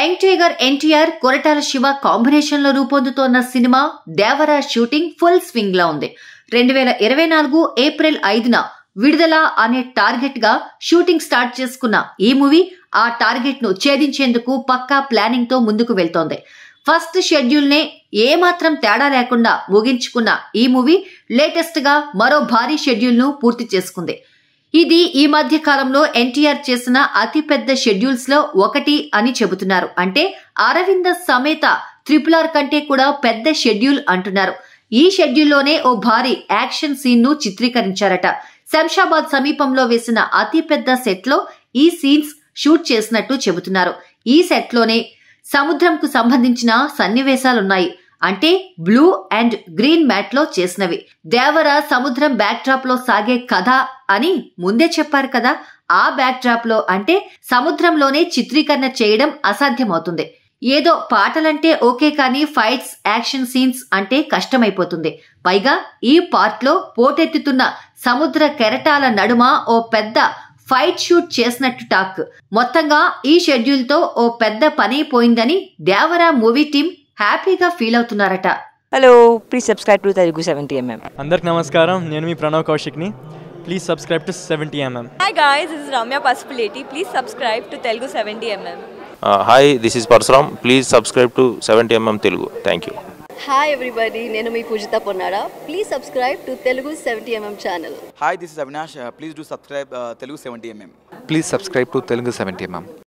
Young tiger NTR Koratala Siva combination లో రూపొందుతోన్న సినిమా దేవరా షూటింగ్ ఫుల్ స్వింగ్ లో ఉంది రెండు వేల ఇరవై నాలుగు ఏప్రిల్ ఐదున విడుదల అనే టార్గెట్ గా షూటింగ్ స్టార్ట్ చేసుకున్న ఈ మూవీ ఆ టార్గెట్ ను ఛేదించేందుకు పక్కా ప్లానింగ్ తో ముందుకు వెళ్తోంది ఫస్ట్ షెడ్యూల్ నే ఏమాత్రం తేడా లేకుండా ముగించుకున్న ఈ మూవీ లేటెస్ట్ గా మరో భారీ షెడ్యూల్ ను పూర్తి చేసుకుంది ఇది ఈ మధ్య కాలంలో ఎన్టీఆర్ చేసిన అతిపెద్ద షెడ్యూల్స్ లో ఒకటి అని చెబుతున్నారు అంటే అరవింద సమేత త్రిపుల్ ఆర్ కంటే కూడా పెద్ద షెడ్యూల్ అంటున్నారు ఈ షెడ్యూల్లోనే ఓ భారీ యాక్షన్ సీన్ ను చిత్రీకరించారట శంషాబాద్ సమీపంలో వేసిన అతిపెద్ద సెట్ లో ఈ సీన్స్ షూట్ చేసినట్టు చెబుతున్నారు ఈ సెట్ లోనే సముద్రంకు సంబంధించిన సన్నివేశాలున్నాయి అంటే బ్లూ అండ్ గ్రీన్ మ్యాట్ లో చేసినవి దేవర సముద్రం బ్యాక్ డ్రాప్ లో సాగే కథ అని ముందే చెప్పారు కదా ఆ బ్యాక్ డ్రాప్ లో అంటే సముద్రంలోనే చిత్రీకరణ చేయడం అసాధ్యమవుతుంది ఏదో పాటలంటే ఓకే కానీ ఫైట్స్ యాక్షన్ సీన్స్ అంటే కష్టమైపోతుంది పైగా ఈ పార్ట్ లో పోటెత్తుతున్న సముద్ర కెరటాల నడుమ ఓ పెద్ద ఫైట్ షూట్ చేసినట్టు టాక్ మొత్తంగా ఈ షెడ్యూల్ తో ఓ పెద్ద పని పోయిందని దేవరా మూవీ టీం హ్యాపీగా ఫీల్ అవుతున్నారట hello please subscribe to Telugu seventy MM అందరికి నమస్కారం నేను మీ ప్రణవ్ కౌశిక్ని please subscribe to seventy MM Hi guys, this is Ramya Pasupuleti. Please subscribe to Telugu 70mm. Hi this is Parashuram please subscribe to seventy MM Telugu thank you hi everybody నేను మీ Poojitha Ponnada please subscribe to Telugu seventy MM channel Hi, this is Avinash. Uh, please do subscribe uh, Telugu 70mm. Please subscribe to Telugu 70 mm.